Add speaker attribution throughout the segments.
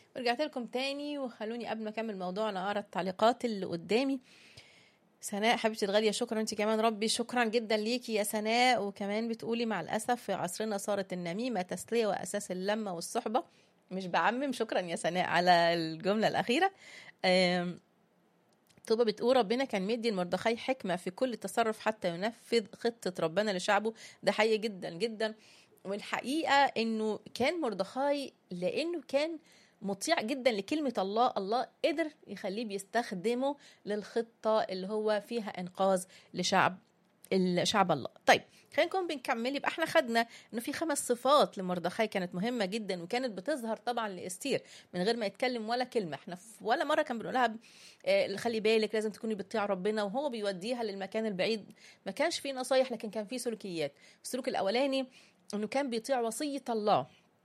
Speaker 1: ورجعت لكم تاني وخلوني قبل ما اكمل موضوعنا اقرا التعليقات اللي قدامي سناء حبيبتي الغاليه شكرا انت كمان ربي شكرا جدا ليكي يا سناء وكمان بتقولي مع الاسف في عصرنا صارت النميمه تسليه واساس اللمه والصحبه مش بعمم شكرا يا سناء على الجمله الاخيره آم، طوبة بتقول ربنا كان مدي لمردخاي حكمة في كل تصرف حتى ينفذ خطة ربنا لشعبه ده حقيقي جدا جدا والحقيقة انه كان مردخاي لانه كان مطيع جدا لكلمة الله الله قدر يخليه بيستخدمه للخطة اللي هو فيها انقاذ لشعب الشعب الله طيب خلينا نكون بنكمل يبقى احنا خدنا انه في خمس صفات لمردخاي كانت مهمه جدا وكانت بتظهر طبعا لاستير من غير ما يتكلم ولا كلمه احنا في ولا مره كان بنقول لها آه، خلي بالك لازم تكوني بتطيع ربنا وهو بيوديها للمكان البعيد ما كانش فيه نصايح لكن كان فيه سلوكيات السلوك الاولاني انه كان بيطيع وصيه الله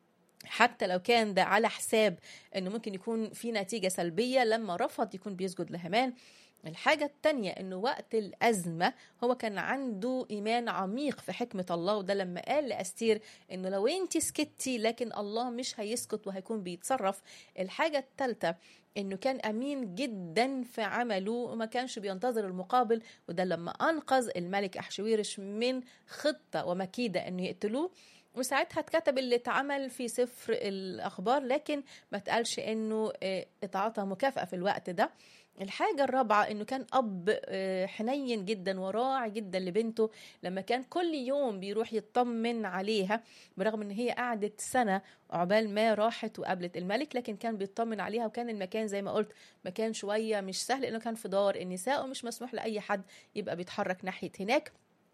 Speaker 1: حتى لو كان ده على حساب انه ممكن يكون في نتيجه سلبيه لما رفض يكون بيسجد لهامان الحاجة التانية انه وقت الأزمة هو كان عنده إيمان عميق في حكمة الله وده لما قال لأستير انه لو انت سكتي لكن الله مش هيسكت وهيكون بيتصرف الحاجة التالتة انه كان امين جدا في عمله وما كانش بينتظر المقابل وده لما انقذ الملك احشويرش من خطه ومكيده انه يقتلوه وساعتها اتكتب اللي اتعمل في سفر الاخبار لكن ما اتقالش انه آه، اتعاطى مكافاه في الوقت ده الحاجة الرابعة انه كان اب آه، حنين جدا وراعي جدا لبنته لما كان كل يوم بيروح يطمن عليها برغم ان هي قعدت سنة عقبال ما راحت وقابلت الملك لكن كان بيطمن عليها وكان المكان زي ما قلت مكان شوية مش سهل انه كان في دار النساء ومش مسموح لأي حد يبقى بيتحرك ناحية هناك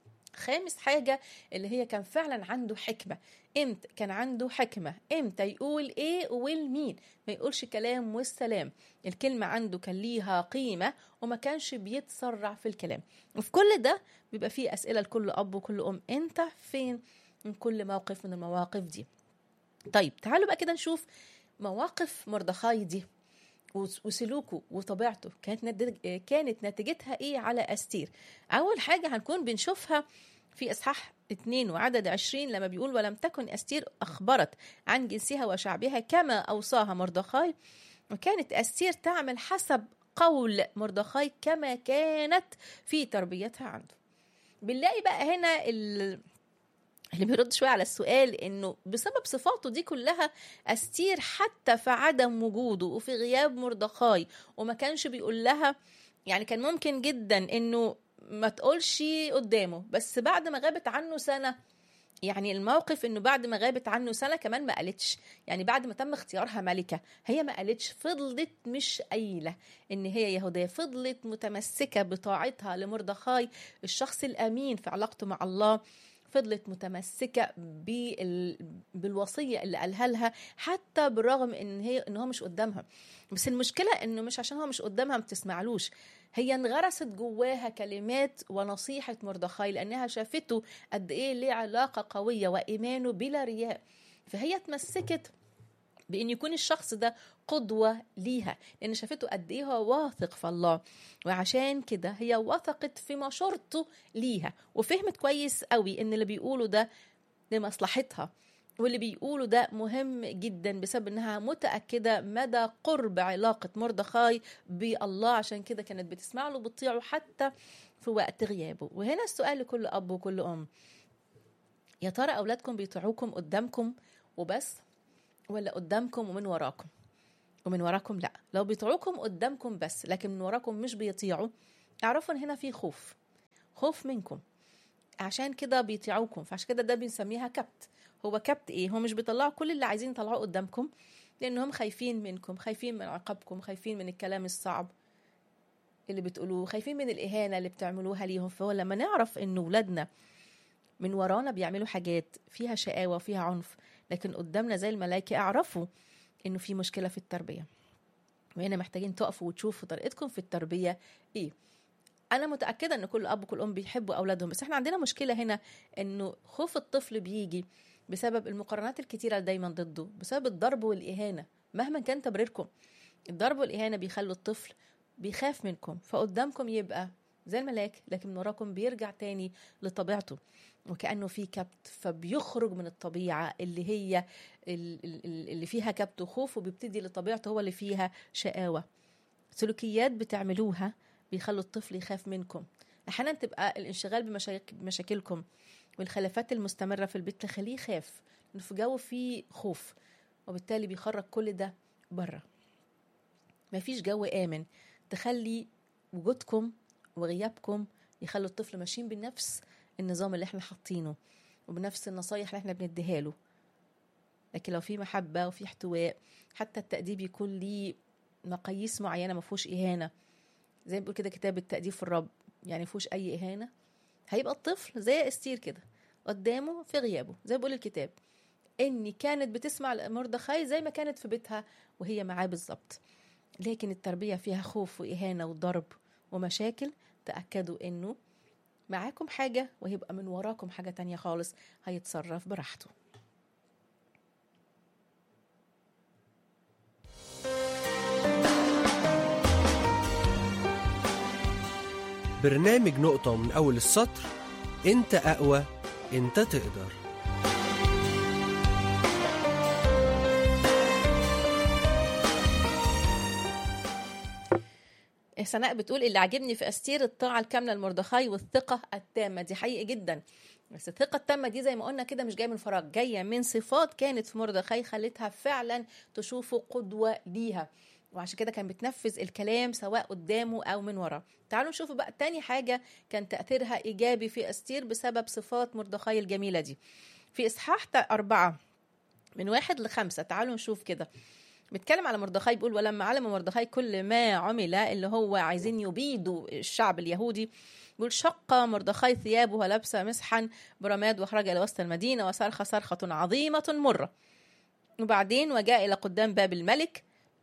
Speaker 1: خامس حاجة اللي هي كان فعلا عنده حكمة امتى كان عنده حكمة امتى يقول ايه والمين ما يقولش كلام والسلام الكلمة عنده كان ليها قيمة وما كانش بيتسرع في الكلام وفي كل ده بيبقى فيه أسئلة لكل أب وكل أم انت فين من كل موقف من المواقف دي طيب تعالوا بقى كده نشوف مواقف مردخاي دي وس- وسلوكه وطبيعته كانت نتيج- كانت نتيجتها ايه على استير اول حاجه هنكون بنشوفها في اصحاح 2 وعدد 20 لما بيقول ولم تكن استير اخبرت عن جنسها وشعبها كما اوصاها مردخاي وكانت استير تعمل حسب قول مردخاي كما كانت في تربيتها عنده بنلاقي بقى هنا ال... اللي بيرد شويه على السؤال انه بسبب صفاته دي كلها استير حتى في عدم وجوده وفي غياب مردخاي وما كانش بيقول لها يعني كان ممكن جدا انه ما تقولش قدامه بس بعد ما غابت عنه سنه يعني الموقف انه بعد ما غابت عنه سنه كمان ما قالتش يعني بعد ما تم اختيارها ملكه هي ما قالتش فضلت مش قايله ان هي يهوديه فضلت متمسكه بطاعتها لمردخاي الشخص الامين في علاقته مع الله فضلت متمسكه بال... بالوصيه اللي قالها لها حتى بالرغم ان هي ان هو مش قدامها بس المشكله انه مش عشان هو مش قدامها ما بتسمعلوش هي انغرست جواها كلمات ونصيحه مردخاي لانها شافته قد ايه ليه علاقه قويه وايمانه بلا رياء فهي اتمسكت بان يكون الشخص ده قدوه ليها لان شافته قد ايه هو واثق في الله وعشان كده هي وثقت في مشورته ليها وفهمت كويس قوي ان اللي بيقوله ده لمصلحتها واللي بيقوله ده مهم جدا بسبب انها متاكده مدى قرب علاقه مردخاي بالله عشان كده كانت بتسمع له بتطيعه حتى في وقت غيابه وهنا السؤال لكل اب وكل ام يا ترى اولادكم بيطيعوكم قدامكم وبس ولا قدامكم ومن وراكم ومن وراكم لا لو بيطيعوكم قدامكم بس لكن من وراكم مش بيطيعوا اعرفوا ان هنا في خوف خوف منكم عشان كده بيطيعوكم فعشان كده ده بنسميها كبت هو كبت ايه هو مش بيطلعوا كل اللي عايزين يطلعوه قدامكم لانهم خايفين منكم خايفين من عقابكم خايفين من الكلام الصعب اللي بتقولوه خايفين من الاهانه اللي بتعملوها ليهم فهو لما نعرف ان ولادنا من ورانا بيعملوا حاجات فيها شقاوه وفيها عنف لكن قدامنا زي الملائكه اعرفوا انه في مشكله في التربيه وهنا محتاجين تقفوا وتشوفوا طريقتكم في التربيه ايه انا متاكده ان كل اب وكل ام بيحبوا اولادهم بس احنا عندنا مشكله هنا انه خوف الطفل بيجي بسبب المقارنات الكتيره اللي دايما ضده بسبب الضرب والاهانه مهما كان تبريركم الضرب والاهانه بيخلوا الطفل بيخاف منكم فقدامكم يبقى زي الملاك لكن من وراكم بيرجع تاني لطبيعته وكانه في كبت فبيخرج من الطبيعه اللي هي ال- ال- ال- اللي فيها كبت وخوف وبيبتدي لطبيعته هو اللي فيها شقاوه سلوكيات بتعملوها بيخلوا الطفل يخاف منكم احيانا تبقى الانشغال بمشاك- بمشاكلكم والخلافات المستمره في البيت تخليه يخاف إنه في جو فيه خوف وبالتالي بيخرج كل ده بره مفيش جو امن تخلي وجودكم وغيابكم يخلوا الطفل ماشيين بنفس النظام اللي احنا حاطينه وبنفس النصايح اللي احنا بنديها له لكن لو في محبة وفي احتواء حتى التأديب يكون ليه مقاييس معينة ما فيهوش إهانة زي ما بيقول كده كتاب التأديب في الرب يعني ما فيهوش أي إهانة هيبقى الطفل زي استير كده قدامه في غيابه زي ما بيقول الكتاب إني كانت بتسمع مردخاي زي ما كانت في بيتها وهي معاه بالظبط لكن التربية فيها خوف وإهانة وضرب ومشاكل تأكدوا إنه معاكم حاجة وهيبقى من وراكم حاجة تانية خالص هيتصرف براحته
Speaker 2: برنامج نقطة من أول السطر أنت أقوى أنت تقدر
Speaker 1: سناء بتقول اللي عاجبني في استير الطاعه الكامله لمردخاي والثقه التامه دي حقيقي جدا بس الثقه التامه دي زي ما قلنا كده مش جايه من فراغ جايه من صفات كانت في مردخاي خلتها فعلا تشوفه قدوه ليها وعشان كده كان بتنفذ الكلام سواء قدامه او من وراه تعالوا نشوف بقى تاني حاجه كان تاثيرها ايجابي في استير بسبب صفات مردخاي الجميله دي في اصحاح أربعة من واحد لخمسة تعالوا نشوف كده بيتكلم على مردخاي بيقول ولما علم مردخاي كل ما عمل اللي هو عايزين يبيدوا الشعب اليهودي بيقول شق مردخاي ثيابه ولبس مسحا برماد وخرج الى وسط المدينه وصرخ صرخه عظيمه مره وبعدين وجاء الى قدام باب الملك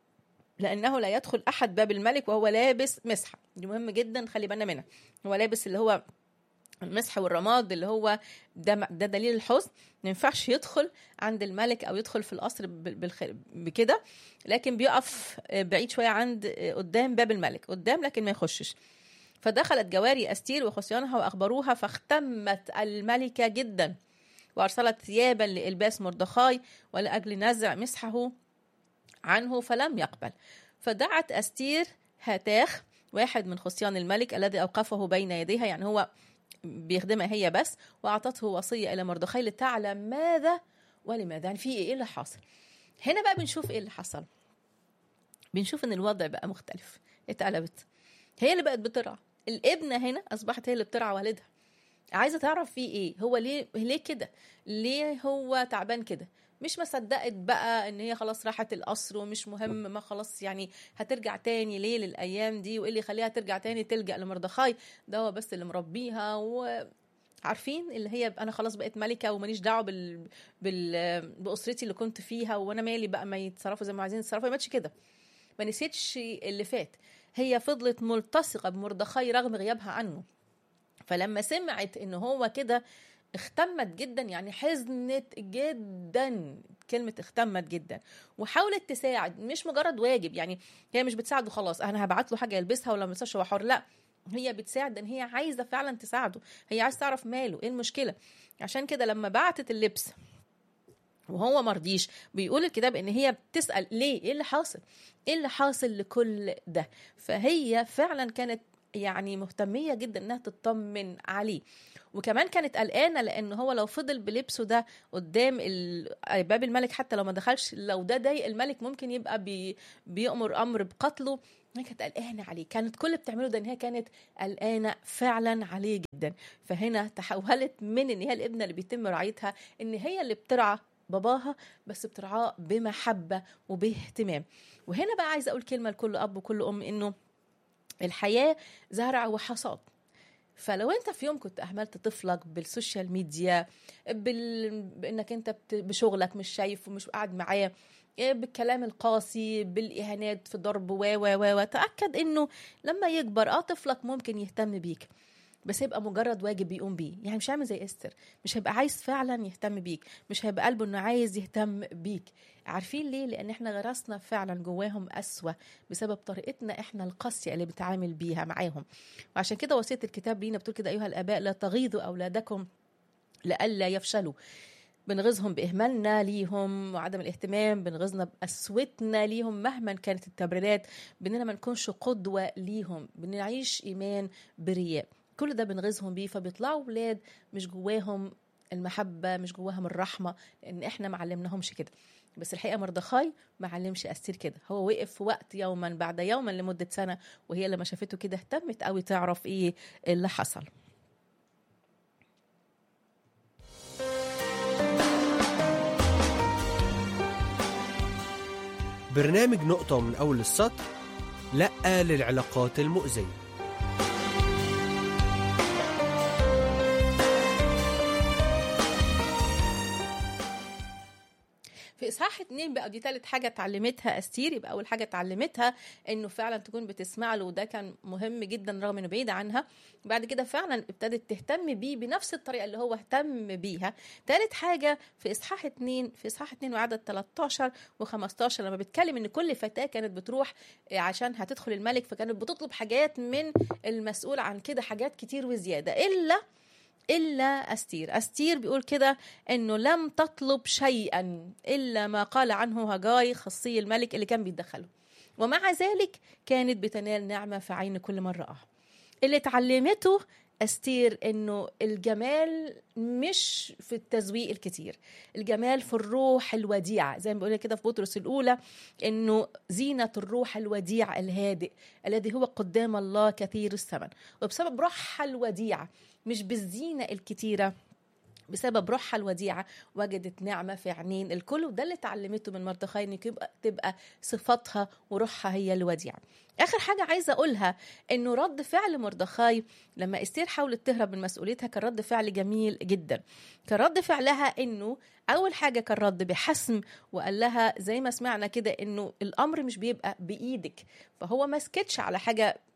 Speaker 1: لانه لا يدخل احد باب الملك وهو لابس مسحه دي مهم جدا خلي بالنا منها هو لابس اللي هو المسح والرماد اللي هو ده ده دليل الحزن ما ينفعش يدخل عند الملك او يدخل في القصر بكده لكن بيقف بعيد شويه عند قدام باب الملك قدام لكن ما يخشش فدخلت جواري استير وخصيانها واخبروها فاختمت الملكه جدا وارسلت ثيابا لالباس مردخاي ولاجل نزع مسحه عنه فلم يقبل فدعت استير هاتاخ واحد من خصيان الملك الذي اوقفه بين يديها يعني هو بيخدمها هي بس واعطته وصيه الى مردخاي لتعلم ماذا ولماذا يعني في ايه اللي حاصل هنا بقى بنشوف ايه اللي حصل بنشوف ان الوضع بقى مختلف اتقلبت هي اللي بقت بترعى الابنه هنا اصبحت هي اللي بترعى والدها عايزه تعرف فيه ايه هو ليه ليه كده ليه هو تعبان كده مش مصدقت بقى ان هي خلاص راحت القصر ومش مهم ما خلاص يعني هترجع تاني ليه للايام دي وايه اللي يخليها ترجع تاني تلجا لمردخاي ده هو بس اللي مربيها و عارفين اللي هي انا خلاص بقيت ملكه وماليش دعوه بال... بال... باسرتي اللي كنت فيها وانا مالي بقى ما يتصرفوا زي ما عايزين يتصرفوا ما كده ما نسيتش اللي فات هي فضلت ملتصقه بمردخاي رغم غيابها عنه فلما سمعت ان هو كده اختمت جدا يعني حزنت جدا كلمة اختمت جدا وحاولت تساعد مش مجرد واجب يعني هي مش بتساعده خلاص انا هبعت له حاجة يلبسها ولا ما هو حر لا هي بتساعد ان هي عايزة فعلا تساعده هي عايزة تعرف ماله ايه المشكلة عشان كده لما بعتت اللبس وهو مرضيش بيقول الكتاب ان هي بتسأل ليه ايه اللي حاصل ايه اللي حاصل لكل ده فهي فعلا كانت يعني مهتمية جدا انها تطمن عليه وكمان كانت قلقانه لان هو لو فضل بلبسه ده قدام باب الملك حتى لو ما دخلش لو ده ضايق الملك ممكن يبقى بي بيأمر امر بقتله هي كانت قلقانه عليه كانت كل اللي بتعمله ده ان هي كانت قلقانه فعلا عليه جدا فهنا تحولت من ان هي الابنه اللي بيتم رعايتها ان هي اللي بترعى باباها بس بترعاه بمحبه وباهتمام وهنا بقى عايزه اقول كلمه لكل اب وكل ام انه الحياه زرع وحصاد فلو انت في يوم كنت اهملت طفلك بالسوشيال ميديا بال... بانك انت بت... بشغلك مش شايف ومش قاعد معاه بالكلام القاسي بالاهانات في ضرب و و و تاكد انه لما يكبر اه طفلك ممكن يهتم بيك بس هيبقى مجرد واجب بيقوم بيه يعني مش هيعمل زي استر مش هيبقى عايز فعلا يهتم بيك مش هيبقى قلبه انه عايز يهتم بيك عارفين ليه لان احنا غرسنا فعلا جواهم قسوه بسبب طريقتنا احنا القاسيه اللي بتعامل بيها معاهم وعشان كده وصيه الكتاب لينا بتقول كده ايها الاباء لا تغيظوا اولادكم لئلا يفشلوا بنغيظهم بإهمالنا ليهم وعدم الاهتمام بنغيظنا بقسوتنا ليهم مهما كانت التبريرات بأننا ما نكونش قدوة ليهم بنعيش إيمان برياء كل ده بنغيظهم بيه فبيطلعوا ولاد مش جواهم المحبة مش جواهم الرحمة لأن إحنا ما علمناهمش كده بس الحقيقة مردخاي ما علمش أستير كده هو وقف في وقت يوما بعد يوما لمدة سنة وهي لما شافته كده اهتمت قوي تعرف إيه اللي حصل
Speaker 2: برنامج نقطة من أول السطر لأ للعلاقات المؤذية
Speaker 1: في اصحاح اتنين بقى دي تالت حاجه اتعلمتها استير يبقى اول حاجه اتعلمتها انه فعلا تكون بتسمع له وده كان مهم جدا رغم انه بعيد عنها بعد كده فعلا ابتدت تهتم بيه بنفس الطريقه اللي هو اهتم بيها تالت حاجه في اصحاح اتنين في اصحاح اتنين وعدد 13 و15 لما بيتكلم ان كل فتاه كانت بتروح عشان هتدخل الملك فكانت بتطلب حاجات من المسؤول عن كده حاجات كتير وزياده الا إلا أستير أستير بيقول كده أنه لم تطلب شيئا إلا ما قال عنه هجاي خصي الملك اللي كان بيتدخله ومع ذلك كانت بتنال نعمة في عين كل من رآها اللي اتعلمته أستير أنه الجمال مش في التزويق الكتير الجمال في الروح الوديعة زي ما بيقول كده في بطرس الأولى أنه زينة الروح الوديع الهادئ الذي هو قدام الله كثير الثمن وبسبب روحها الوديعة مش بالزينة الكتيرة بسبب روحها الوديعة وجدت نعمة في عينين الكل وده اللي اتعلمته من مردخاي ان يبقى تبقى صفاتها وروحها هي الوديعة اخر حاجة عايزة اقولها انه رد فعل مردخاي لما استير حاولت تهرب من مسؤوليتها كان رد فعل جميل جدا كان رد فعلها انه اول حاجة كان رد بحسم وقال لها زي ما سمعنا كده انه الامر مش بيبقى بايدك فهو ما سكتش على حاجة